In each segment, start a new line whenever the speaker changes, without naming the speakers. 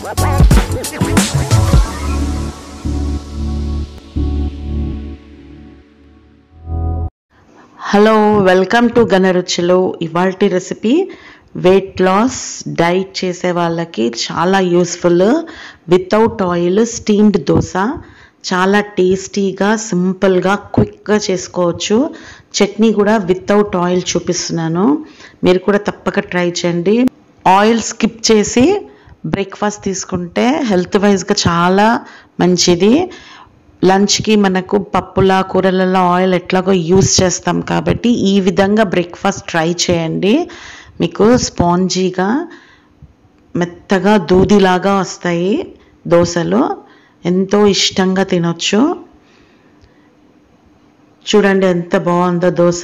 hello welcome to గనరుచులు ఇవాల్టి recipe weight loss diet చేసే వాళ్ళకి చాలా useful without oil steamed dosa చాలా టేస్టీగా సింపుల్గా క్విక్గా చేసుకోవచ్చు చట్నీ కూడా వితౌట్ ఆయిల్ చూపిస్తున్నాను మీరు కూడా తప్పక ట్రై చేయండి ఆయిల్ స్కిప్ చేసి బ్రేక్ఫాస్ట్ తీసుకుంటే హెల్త్ వైజ్గా చాలా మంచిది లంచ్కి మనకు పప్పుల కూరలలో ఆయిల్ ఎట్లాగో యూస్ చేస్తాం కాబట్టి ఈ విధంగా బ్రేక్ఫాస్ట్ ట్రై చేయండి మీకు స్పాంజీగా మెత్తగా దూదిలాగా వస్తాయి దోశలు ఎంతో ఇష్టంగా తినొచ్చు చూడండి ఎంత బాగుందో దోశ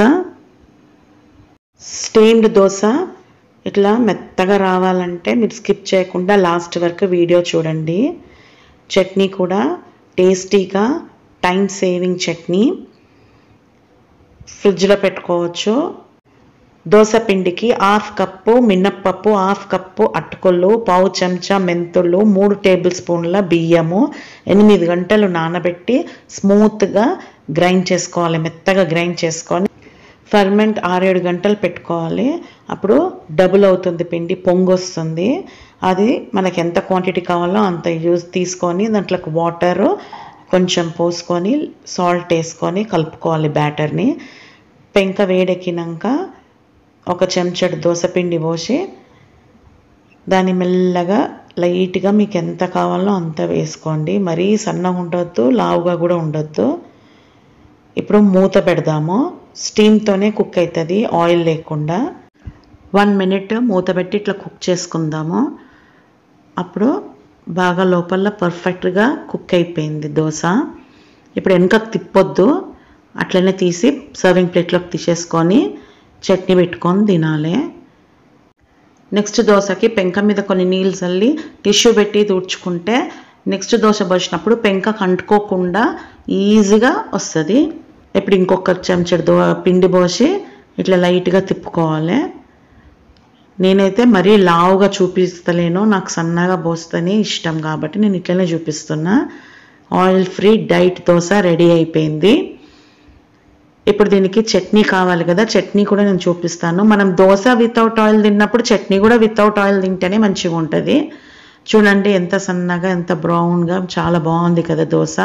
స్టీమ్డ్ దోశ ఇట్లా మెత్తగా రావాలంటే మీరు స్కిప్ చేయకుండా లాస్ట్ వరకు వీడియో చూడండి చట్నీ కూడా టేస్టీగా టైం సేవింగ్ చట్నీ ఫ్రిడ్జ్లో పెట్టుకోవచ్చు దోశ పిండికి హాఫ్ కప్పు మినప్పప్పు హాఫ్ కప్పు అటుకులు పావు చెంచా మెంతులు మూడు టేబుల్ స్పూన్ల బియ్యము ఎనిమిది గంటలు నానబెట్టి స్మూత్గా గ్రైండ్ చేసుకోవాలి మెత్తగా గ్రైండ్ చేసుకొని ఫర్మెంట్ ఆరేడు గంటలు పెట్టుకోవాలి అప్పుడు డబుల్ అవుతుంది పిండి పొంగొస్తుంది అది మనకి ఎంత క్వాంటిటీ కావాలో అంత యూజ్ తీసుకొని దాంట్లోకి వాటర్ కొంచెం పోసుకొని సాల్ట్ వేసుకొని కలుపుకోవాలి బ్యాటర్ని పెంక వేడెక్కినాక ఒక చెంచడు దోసపిండి పోసి దాన్ని మెల్లగా లైట్గా మీకు ఎంత కావాలో అంత వేసుకోండి మరీ సన్నగా ఉండొద్దు లావుగా కూడా ఉండొద్దు ఇప్పుడు మూత పెడదాము స్టీమ్తోనే కుక్ అవుతుంది ఆయిల్ లేకుండా వన్ మినిట్ మూత పెట్టి ఇట్లా కుక్ చేసుకుందాము అప్పుడు బాగా లోపల పర్ఫెక్ట్గా కుక్ అయిపోయింది దోశ ఇప్పుడు వెనకకు తిప్పొద్దు అట్లనే తీసి సర్వింగ్ ప్లేట్లోకి తీసేసుకొని చట్నీ పెట్టుకొని తినాలి నెక్స్ట్ దోశకి పెంక మీద కొన్ని నీళ్ళు చల్లి టిష్యూ పెట్టి తుడుచుకుంటే నెక్స్ట్ దోశ పోసినప్పుడు పెంక కంటుకోకుండా ఈజీగా వస్తుంది ఇప్పుడు ఇంకొక చెంచడు దో పిండి పోసి ఇట్లా లైట్గా తిప్పుకోవాలి నేనైతే మరీ లావుగా చూపిస్తలేను నాకు సన్నగా పోస్తేనే ఇష్టం కాబట్టి నేను ఇట్లనే చూపిస్తున్నా oil free diet dosa ready అయిపోయింది ఇప్పుడు దీనికి చట్నీ కావాలి కదా చట్నీ కూడా నేను చూపిస్తాను మనం దోశ వితౌట్ ఆయిల్ తిన్నప్పుడు చట్నీ కూడా వితౌట్ ఆయిల్ తింటేనే మంచిగా ఉంటుంది చూడండి ఎంత సన్నగా ఎంత బ్రౌన్గా చాలా బాగుంది కదా దోశ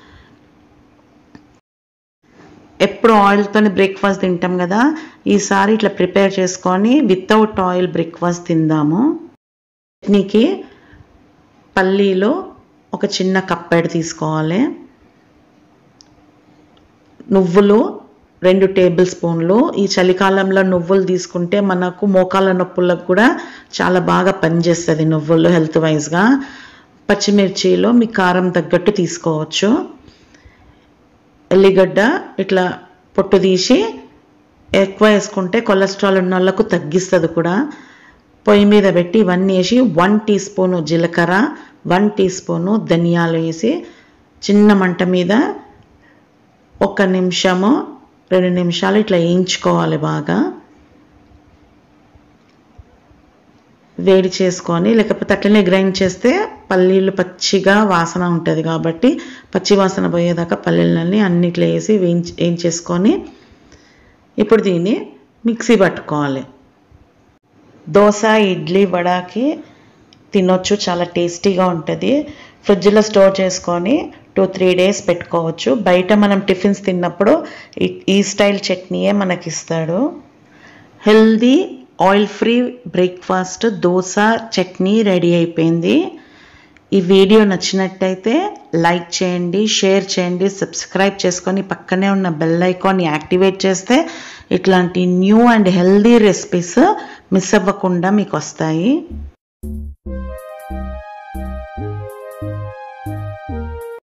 ఎప్పుడు ఆయిల్తో బ్రేక్ఫాస్ట్ తింటాం కదా ఈసారి ఇట్లా ప్రిపేర్ చేసుకొని వితౌట్ ఆయిల్ బ్రేక్ఫాస్ట్ తిందాము చట్నీకి పల్లీలో ఒక చిన్న కప్పెడు తీసుకోవాలి నువ్వులు రెండు టేబుల్ స్పూన్లు ఈ చలికాలంలో నువ్వులు తీసుకుంటే మనకు మోకాల నొప్పులకు కూడా చాలా బాగా పనిచేస్తుంది నువ్వులు హెల్త్ వైజ్గా పచ్చిమిర్చిలో మీ కారం తగ్గట్టు తీసుకోవచ్చు ఎల్లిగడ్డ ఇట్లా పొట్టు తీసి ఎక్కువ వేసుకుంటే కొలెస్ట్రాల్ ఉన్న వాళ్ళకు తగ్గిస్తుంది కూడా పొయ్యి మీద పెట్టి ఇవన్నీ వేసి వన్ టీ స్పూను జీలకర్ర వన్ టీ స్పూను ధనియాలు వేసి చిన్న మంట మీద ఒక నిమిషము రెండు నిమిషాలు ఇట్లా వేయించుకోవాలి బాగా వేడి చేసుకొని లేకపోతే అట్లనే గ్రైండ్ చేస్తే పల్లీలు పచ్చిగా వాసన ఉంటుంది కాబట్టి పచ్చి వాసన పోయేదాకా పల్లీలన్నీ అన్నిట్లో వేసి వేయించి వేయించేసుకొని ఇప్పుడు దీన్ని మిక్సీ పట్టుకోవాలి దోశ ఇడ్లీ వడకి తినొచ్చు చాలా టేస్టీగా ఉంటుంది ఫ్రిడ్జ్లో స్టోర్ చేసుకొని టూ త్రీ డేస్ పెట్టుకోవచ్చు బయట మనం టిఫిన్స్ తిన్నప్పుడు ఈ స్టైల్ చట్నీయే మనకి ఇస్తాడు healthy oil free breakfast dosa chutney ready అయిపోయింది ఈ వీడియో నచ్చినట్టయితే లైక్ చేయండి షేర్ చేయండి సబ్స్క్రైబ్ చేసుకొని పక్కనే ఉన్న బెల్ ఐకాన్ని యాక్టివేట్ చేస్తే ఇట్లాంటి new and healthy recipes miss అవ్వకుండా మీకు వస్తాయి